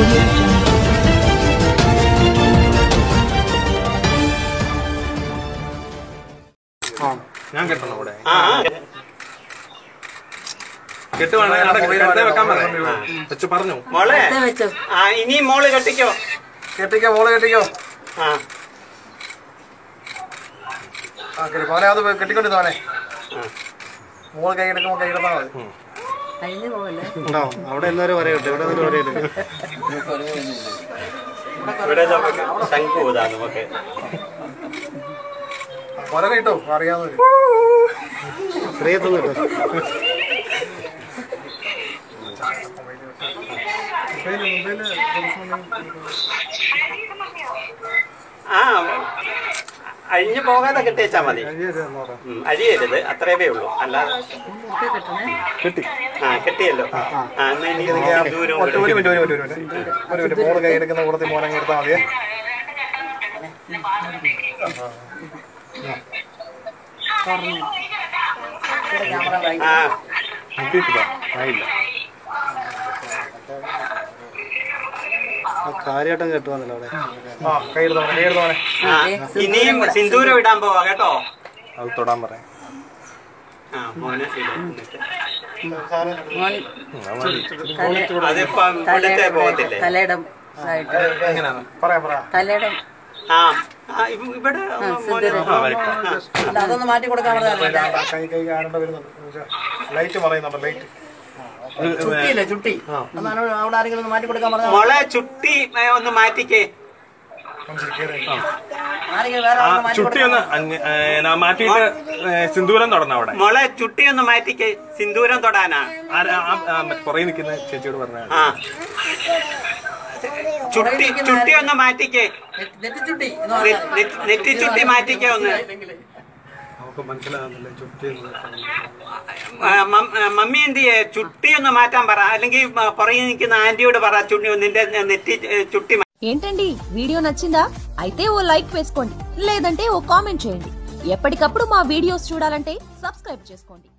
Audio Jungle. ഞാൻ കെട്ടണം ഇവിടെ ആ കെട്ടുവാണെങ്കിൽ അവിടെ വെറുതെ വെക്കാൻ പറയാം വെച്ച് പറഞ്ഞു മോളെ ആ ഇനിയും മോള് കെട്ടിക്കോ കെട്ടിക്കോ മോള് കെട്ടിക്കോ ആ ആ കെട്ടി മോനെ അത് കെട്ടിക്കൊണ്ടിരുന്നു മോനെ മോള് കൈ എടുക്കുമ്പോൾ കൈ ഇടുന്നാ മതി ഉണ്ടാവും അവിടെ എല്ലാവരും വരയട്ടെ ഇവിടെ എല്ലാവരും വരയില്ല ഇവിടെ നമുക്ക് ശംഖു ഊതാം നമുക്ക് കൊല കിട്ടോ അറിയാവുന്നവര് ശ്രീയത്തൊന്നും കിട്ടും ആ അഴിഞ്ഞു പോകാതെ കെട്ടിച്ചാ മതി ഉം, അഴിയരുത് അത്രയേ ഉള്ളൂ അല്ലാതെ ആ കെട്ടിയല്ലോ ആ എന്നാ ഇനി ദൂരം ഒറ്റ ഒരു മിനിറ്റ് ഒരു മിനിറ്റ് ഒരു മിനിറ്റ് ഒരു മിനിറ്റ് മോള് കൈ എടുക്കുന്ന കൂടത്തിൽ മോനെ അങ്ങ് എടുത്താൽ മതിയേ ആ ആയില്ല കാര്യമായിട്ടും കേട്ടുവന്നല്ലോ അവിടെ ആ കൈ എടുത്തോനെ കൈ എടുത്തോനെ ആ, ഇനിയും സിന്ദൂരം ഇടാൻ പോവാ കേട്ടോ അത് തൊടാൻ പറയാം ആ മോനെ ഇട് എന്നിട്ട്. അതിപ്പം ഇവിടുത്തെ പോകത്തില്ലേ തലയിടം ആയിട്ട് എങ്ങനെയാണ് പറയാം പറയാം തലയിടം ആ ആ, ഇവ- ഇവിടെ മോനെ അല്ല അതൊന്ന് മാറ്റി കൊടുക്കാൻ പറഞ്ഞാൽ ആ, കൈ കൈ ആരണ്ട വരുന്നുണ്ട് ലൈറ്റ് പറയുന്നുണ്ട് ലൈറ്റ് ചുട്ടിയില്ലേ ചുട്ടി അതാണ് അവിടെ ആരെങ്കിലും ഒന്ന് മാറ്റി കൊടുക്കാൻ പറഞ്ഞാൽ മോളെ ചുട്ടി ഏ, ഒന്ന് മാറ്റിക്കേ ആരെങ്കിലും വേറെ ആ ആളൊന്ന് മാറ്റി ചുട്ടി ഒന്ന് അങ്ങ്, ഏ, നാ മാറ്റിയിട്ട് ഏ, സിന്ദൂരം തൊടണം അവിടെ മോളെ ചുട്ടി ഒന്ന് മാറ്റിക്കേ സിന്ദൂരം തൊടാനാ ആരാ- ആ, ആ, മറ്റേ പുറകെ നിൽക്കുന്ന ചേച്ചിയോട് പറഞ്ഞാൽ ആ ചുട്ടി ചുട്ടി ഒന്ന് മാറ്റിക്കേ നെറ്റ്- നെറ്റ് ചുട്ടി എന്ന് നെ- പറഞ്ഞാൽ നെ- നെറ്റി ചുട്ടി മാറ്റിക്കേ ഒന്ന് നമുക്ക് മനസ്സിലാകുന്നില്ല ചുറ്റി ആ, മം- ആ, മമ്മി എന്ത് ചെയ്യേ ചുട്ടി ഒന്ന് മാറ്റാൻ പറ അല്ലെങ്കിൽ ആ, പുറകെ നിൽക്കുന്ന ആന്റിയോട് പറ ചുട്ടി നിന്റെ നെറ്റി ഏ, ചുട്ടി ఏంటండి వీడియో నచ్చిందా అయితే ఓ లైక్ వేసుకోండి లేదంటే ఓ కామెంట్ చేయండి ఎప్పటికప్పుడు మా వీడియోస్ చూడాలంటే సబ్స్క్రైబ్ చేసుకోండి